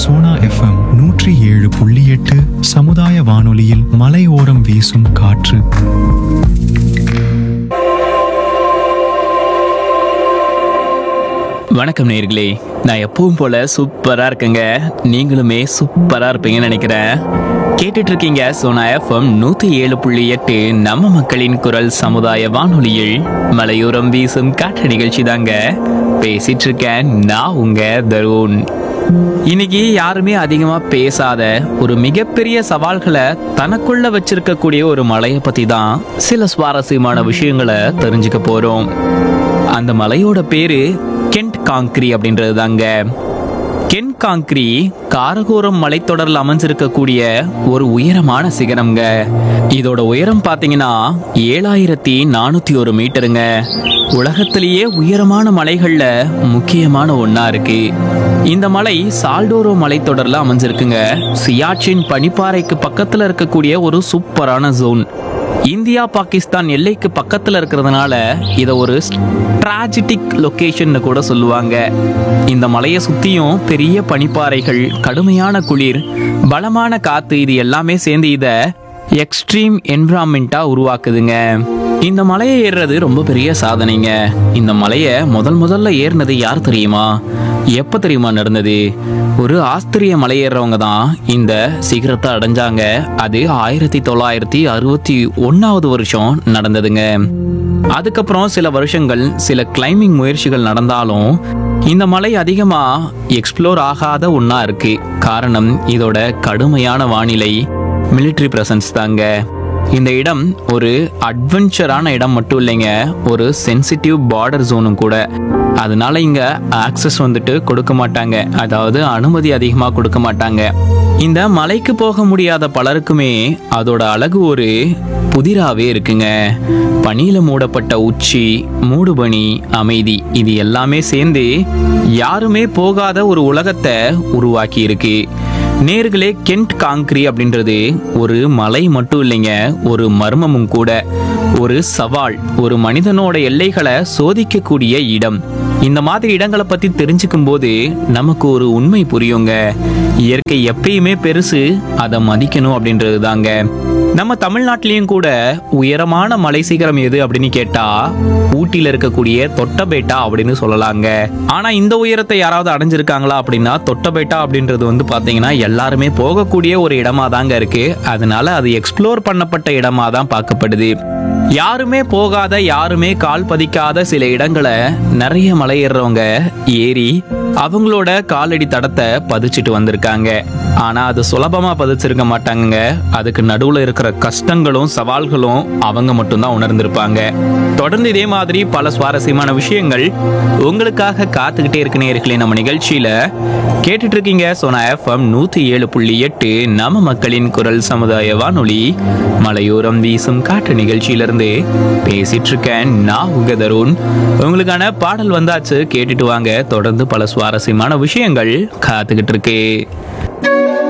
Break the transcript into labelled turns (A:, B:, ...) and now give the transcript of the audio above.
A: Sona FM நூற்றி ஏழு புள்ளி எட்டு சமுதாய வானொலியில் மலையோரம் வீசும் காற்று
B: வணக்கம் நேர்களே நான் எப்பவும் போல சூப்பரா இருக்கேங்க நீங்களுமே சூப்பரா இருப்பீங்கன்னு நினைக்கிறேன் கேட்டுட்டு இருக்கீங்க சோனா எஃப்எம் நூத்தி ஏழு புள்ளி எட்டு நம்ம மக்களின் குரல் சமுதாய வானொலியில் மலையோரம் வீசும் காற்று நிகழ்ச்சி தாங்க பேசிட்டு இருக்கேன் நான் உங்க தருண் இன்னைக்கு யாருமே அதிகமா பேசாத ஒரு மிகப்பெரிய சவால்களை தனக்குள்ள வச்சிருக்கக்கூடிய ஒரு மலையை பத்தி தான் சில சுவாரஸ்யமான விஷயங்களை தெரிஞ்சுக்க போறோம் அந்த மலையோட பேரு கென்ட் காங்க்ரி அப்படின்றது தாங்க கென் காங்க்ரி காரகோரம் மலைத்தொடரில் அமைஞ்சிருக்கக்கூடிய ஒரு உயரமான சிகரம்ங்க இதோட உயரம் பார்த்தீங்கன்னா ஏழாயிரத்தி நானூத்தி ஒரு மீட்டருங்க உலகத்திலேயே உயரமான மலைகள்ல முக்கியமான ஒண்ணா இருக்கு இந்த மலை சால்டோரோ மலைத்தொடர்ல அமைஞ்சிருக்குங்க சியாச்சின் பனிப்பாறைக்கு பக்கத்துல இருக்கக்கூடிய ஒரு சூப்பரான ஜோன் இந்தியா பாகிஸ்தான் எல்லைக்கு பக்கத்துல இருக்கிறதுனால இதை ஒரு ஸ்ட்ராஜிட்டிக் லொகேஷன் கூட சொல்லுவாங்க இந்த மலையை சுத்தியும் பெரிய பனிப்பாறைகள் கடுமையான குளிர் பலமான காத்து இது எல்லாமே சேர்ந்து இதை எக்ஸ்ட்ரீம் என்விரான்மெண்ட்டா உருவாக்குதுங்க இந்த மலையை ஏறுறது ரொம்ப பெரிய சாதனைங்க இந்த மலையை முதல் முதல்ல ஏறினது யார் தெரியுமா எப்ப தெரியுமா நடந்தது ஒரு ஆஸ்திரிய மலையேறவங்க தான் இந்த சிகரத்தை அடைஞ்சாங்க அது ஆயிரத்தி தொள்ளாயிரத்தி அறுபத்தி ஒன்னாவது வருஷம் நடந்ததுங்க அதுக்கப்புறம் சில வருஷங்கள் சில கிளைம்பிங் முயற்சிகள் நடந்தாலும் இந்த மலை அதிகமா எக்ஸ்ப்ளோர் ஆகாத ஒண்ணா இருக்கு காரணம் இதோட கடுமையான வானிலை military presence தாங்க இந்த இடம் ஒரு அட்வென்ச்சரான இடம் மட்டும் இல்லைங்க ஒரு சென்சிட்டிவ் பார்டர் ஜோனும் கூட அதனால இங்க ஆக்சஸ் வந்துட்டு கொடுக்க மாட்டாங்க அதாவது அனுமதி அதிகமா கொடுக்க மாட்டாங்க இந்த மலைக்கு போக முடியாத பலருக்குமே அதோட அழகு ஒரு புதிராவே இருக்குங்க பனியில மூடப்பட்ட உச்சி மூடுபனி அமைதி இது எல்லாமே சேர்ந்து யாருமே போகாத ஒரு உலகத்தை உருவாக்கி இருக்கு நேர்களே கென்ட் காங்க்ரி அப்படின்றது ஒரு மலை மட்டும் இல்லைங்க ஒரு மர்மமும் கூட ஒரு சவால் ஒரு மனிதனோட எல்லைகளை சோதிக்கக்கூடிய இடம் இந்த மாதிரி இடங்களை பத்தி தெரிஞ்சுக்கும் போது நமக்கு ஒரு உண்மை புரியுங்க இயற்கை எப்பயுமே பெருசு அதை மதிக்கணும் அப்படின்றது தாங்க நம்ம தமிழ்நாட்டிலையும் கூட உயரமான மலை சிகரம் எது அப்படின்னு கேட்டா ஊட்டியில இருக்கக்கூடிய தொட்டபேட்டா அப்படின்னு சொல்லலாங்க ஆனா இந்த உயரத்தை யாராவது அடைஞ்சிருக்காங்களா அப்படின்னா தொட்டபேட்டா அப்படின்றது வந்து பாத்தீங்கன்னா எல்லாருமே போகக்கூடிய ஒரு இடமா தாங்க இருக்கு அதனால அது எக்ஸ்ப்ளோர் பண்ணப்பட்ட இடமா தான் பார்க்கப்படுது யாருமே போகாத யாருமே கால் பதிக்காத சில இடங்களை நிறைய மலை ஏறுறவங்க ஏறி அவங்களோட காலடி தடத்தை பதிச்சிட்டு வந்திருக்காங்க ஆனா அது சுலபமா பதிச்சிருக்க மாட்டாங்க அதுக்கு நடுவுல இருக்கிற கஷ்டங்களும் சவால்களும் அவங்க மட்டும்தான் உணர்ந்திருப்பாங்க தொடர்ந்து இதே மாதிரி பல சுவாரஸ்யமான விஷயங்கள் உங்களுக்காக காத்துக்கிட்டே இருக்கு நேர்களே நம்ம நிகழ்ச்சியில கேட்டுட்டு இருக்கீங்க சோனா எஃப்எம் நூத்தி ஏழு புள்ளி எட்டு நம்ம மக்களின் குரல் சமுதாய வானொலி மலையோரம் வீசும் காற்று நிகழ்ச்சியிலிருந்து பேசிட்டு இருக்கேன் நான் உங்க தருண் உங்களுக்கான பாடல் வந்தாச்சு கேட்டுட்டு வாங்க தொடர்ந்து பல சுவாரஸ்யமான விஷயங்கள் காத்துக்கிட்டு இருக்கு